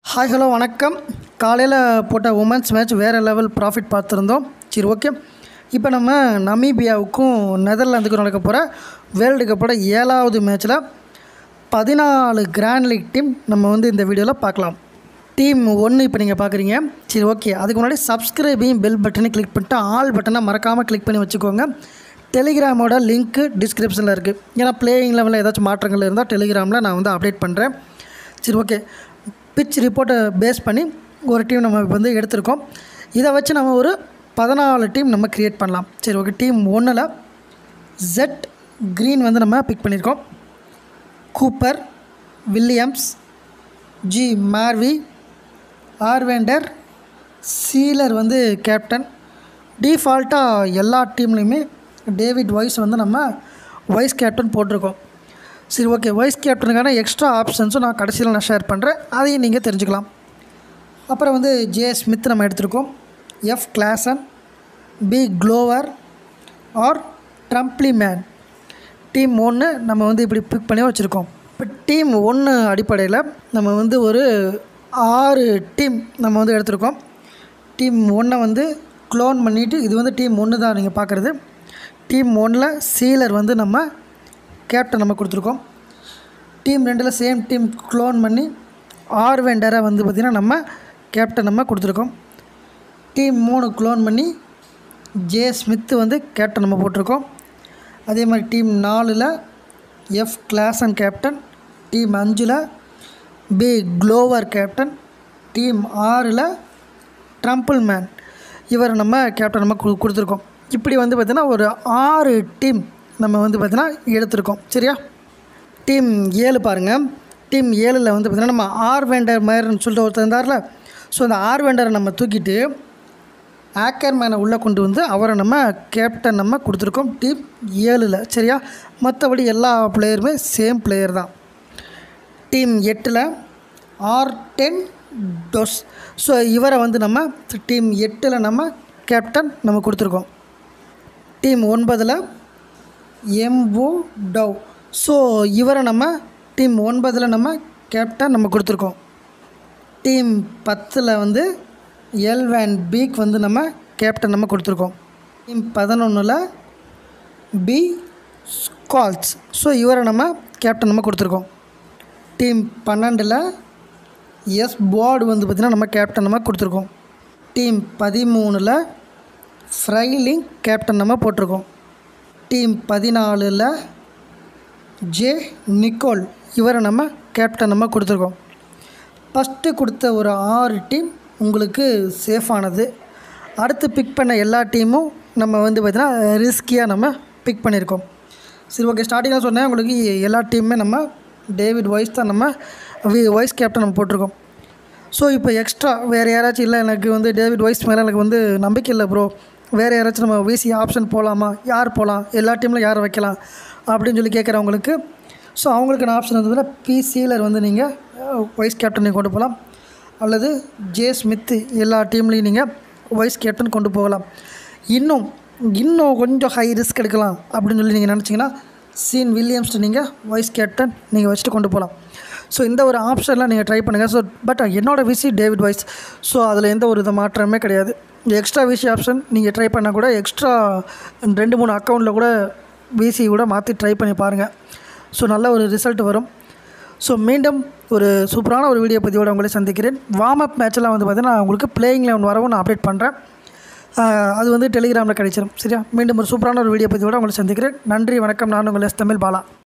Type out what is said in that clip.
hi hello வணக்கம் காலையில் போட்ட உமன்ஸ் மேட்ச் வேறு லெவல் ப்ராஃபிட் பார்த்துருந்தோம் சரி ஓகே இப்போ நம்ம நமீபியாவுக்கும் நெதர்லாந்துக்கும் நடக்க போகிற வேர்ல்டு கப்போட ஏழாவது மேட்ச்சில் பதினாலு கிராண்ட் லீக் டீம் நம்ம வந்து இந்த வீடியோவில் பார்க்கலாம் டீம் ஒன்று இப்போ நீங்கள் பார்க்குறீங்க சரி ஓகே அதுக்கு முன்னாடி சப்ஸ்கிரைபையும் பெல் பட்டனை கிளிக் பண்ணிட்டு ஆல் பட்டனை மறக்காமல் கிளிக் பண்ணி வச்சுக்கோங்க டெலிகிராமோட லிங்க்கு டிஸ்கிரிப்ஷனில் இருக்குது ஏன்னா பிளேயிங் லெவலில் ஏதாச்சும் மாற்றங்கள் இருந்தால் டெலிகிராமில் நான் வந்து அப்டேட் பண்ணுறேன் சரி ஓகே பிச் ரிப்போர்ட்டை பேஸ் பண்ணி ஒரு டீம் நம்ம இப்ப வந்து எடுத்திருக்கோம் இதை வச்சு நம்ம ஒரு பதினாலு டீம் நம்ம க்ரியேட் பண்ணலாம் சரி ஓகே டீம் ஒன்றில் ஜெட் க்ரீன் வந்து நம்ம பிக் பண்ணியிருக்கோம் கூப்பர் வில்லியம்ஸ் ஜி மார்வி ஆர்வேண்டர் சீலர் வந்து கேப்டன் டிஃபால்ட்டாக எல்லா டீம்லேயுமே டேவிட் வைஸ் வந்து நம்ம வைஸ் கேப்டன் போட்டிருக்கோம் சரி ஓகே வைஸ் கேப்டனுக்கான எக்ஸ்ட்ரா ஆப்ஷன்ஸும் நான் கடைசியில் நான் ஷேர் பண்ணுறேன் அதையும் நீங்கள் தெரிஞ்சுக்கலாம் அப்புறம் வந்து ஜே ஸ்மித் நம்ம எடுத்திருக்கோம் F Klaasen P Glover R Trumpelmann team ஒன்று நம்ம வந்து இப்படி பிக் பண்ணி வச்சுருக்கோம் இப்போ டீம் ஒன்று அடிப்படையில் நம்ம வந்து ஒரு ஆறு டீம் நம்ம வந்து எடுத்திருக்கோம் டீம் ஒன்றை வந்து க்ளோன் பண்ணிவிட்டு இது வந்து டீம் ஒன்று தான் நீங்கள் பார்க்குறது டீம் ஒன்றில் சீலர் வந்து நம்ம கேப்டன் நம்ம கொடுத்துருக்கோம் டீம் ரெண்டில் சேம் டீம் க்ளோன் பண்ணி ஆர்வெண்டரை வந்து பார்த்திங்கன்னா நம்ம கேப்டன் நம்ம கொடுத்துருக்கோம் டீம் மூணு க்ளோன் பண்ணி ஜே ஸ்மித்து வந்து கேப்டன் நம்ம போட்டிருக்கோம் அதே மாதிரி டீம் நாலில் எஃப் கிளாசன் கேப்டன் டீம் அஞ்சில் பி க்ளோவர் கேப்டன் டீம் ஆறில் ட்ரம்பிள் மேன் இவர் நம்ம கேப்டன் நம்ம கு- கொடுத்துருக்கோம் இப்படி வந்து பார்த்திங்கன்னா ஒரு ஆறு டீம் நம்ம வந்து பார்த்திங்கன்னா எடுத்திருக்கோம் சரியா டீம் ஏழு பாருங்கள் டீம் ஏழில் வந்து பார்த்திங்கன்னா நம்ம ஆர் வேண்டர் மேயர்னு சொல்லிட்டு ஒருத்தர் இருந்தார்ல ஸோ அந்த ஆர் வேண்டரை நம்ம தூக்கிட்டு ஆக்கர் மேனை உள்ளே கொண்டு வந்து அவரை நம்ம கேப்டன் நம்ம கொடுத்துருக்கோம் டீம் ஏழில் சரியா மற்றபடி எல்லா பிளேயருமே சேம் பிளேயர் தான் டீம் எட்டில் ஆர் டென் டொஸ் ஸோ இவரை வந்து நம்ம டீம் எட்டில் நம்ம கேப்டன் நம்ம கொடுத்துருக்கோம் டீம் ஒன்பதில் எம்ஓ டவ் ஸோ இவரை நம்ம டீம் ஒன்பதில் நம்ம கேப்டன் நம்ம கொடுத்துருக்கோம் டீம் பத்தில் வந்து எல்வேன் பீக் வந்து நம்ம கேப்டன் நம்ம கொடுத்துருக்கோம் டீம் பதினொன்றில் பி ஸ்கால்ஸ் ஸோ இவரை நம்ம கேப்டன் நம்ம கொடுத்துருக்கோம் டீம் பன்னெண்டில் எஸ் போர்டு வந்து பார்த்திங்கன்னா நம்ம கேப்டன் நம்ம கொடுத்துருக்கோம் டீம் பதிமூணில் ஃப்ரைலிங் கேப்டன் நம்ம போட்டிருக்கோம் டீம் பதினாலில் ஜே நிக்கோல் இவரை நம்ம கேப்டன் நம்ம கொடுத்துருக்கோம் ஃபஸ்ட்டு கொடுத்த ஒரு ஆறு டீம் உங்களுக்கு சேஃபானது அடுத்து பிக் பண்ண எல்லா டீமும் நம்ம வந்து பார்த்திங்கன்னா ரிஸ்கியாக நம்ம பிக் பண்ணியிருக்கோம் சரி ஓகே ஸ்டார்டிங்கில் சொன்னேன் உங்களுக்கு எல்லா டீமுமே நம்ம டேவிட் வைஸ் தான் நம்ம வி- வைஸ் கேப்டன் நம்ம போட்டிருக்கோம் ஸோ இப்போ எக்ஸ்ட்ரா வேறு யாராச்சும் இல்லை எனக்கு வந்து டேவிட் வைஸ் மேலே எனக்கு வந்து நம்பிக்கை இல்லை ப்ரோ வேறு யாராச்சும் நம்ம விசி ஆப்ஷன் போகலாமா யார் போகலாம் எல்லா டீமில் யாரை வைக்கலாம் அப்படின்னு சொல்லி கேட்குறவங்களுக்கு ஸோ அவங்களுக்கான ஆப்ஷன் வந்து பி சீலர் வந்து நீங்கள் வைஸ் கேப்டன் கொண்டு போகலாம் அல்லது ஜே ஸ்மித்து எல்லா டீம்லேயும் நீங்கள் வைஸ் கேப்டன் கொண்டு போகலாம் இன்னும் இன்னும் கொஞ்சம் ஹை ரிஸ்க் எடுக்கலாம் அப்படின்னு சொல்லி நீங்கள் நினச்சிங்கன்னா சீன் வில்லியம்ஸ் நீங்கள் வைஸ் கேப்டன் நீங்கள் வச்சுட்டு கொண்டு போகலாம் ஸோ இந்த ஒரு ஆப்ஷன்லாம் நீங்கள் ட்ரை பண்ணுங்கள் ஸோ பட் என்னோடய விசி டேவிட் வைஸ் ஸோ அதில் எந்த ஒரு வித மாற்றமே கிடையாது எக்ஸ்ட்ரா விசி ஆப்ஷன் நீங்கள் ட்ரை பண்ணால் கூட எக்ஸ்ட்ரா ரெண்டு மூணு அக்கௌண்ட்டில் கூட விசி கூட மாற்றி ட்ரை பண்ணி பாருங்கள் ஸோ நல்ல ஒரு ரிசல்ட் வரும் ஸோ மீண்டும் ஒரு சூப்பரான ஒரு வீடியோ பதிவோட உங்களை சந்திக்கிறேன் வார்ம் அப் மேட்ச்லாம் வந்து பார்த்தீங்கன்னா உங்களுக்கு பிளேயிங் லெவன் வரவும் நான் அப்டேட் பண்ணுறேன் அது வந்து டெலிகிராமில் கிடைச்சிடும் சரியா மீண்டும் ஒரு சூப்பரான ஒரு வீடியோ பதிவோட உங்களை சந்திக்கிறேன் நன்றி வணக்கம் நான் உங்கள் எஸ் தமிழ் பாலா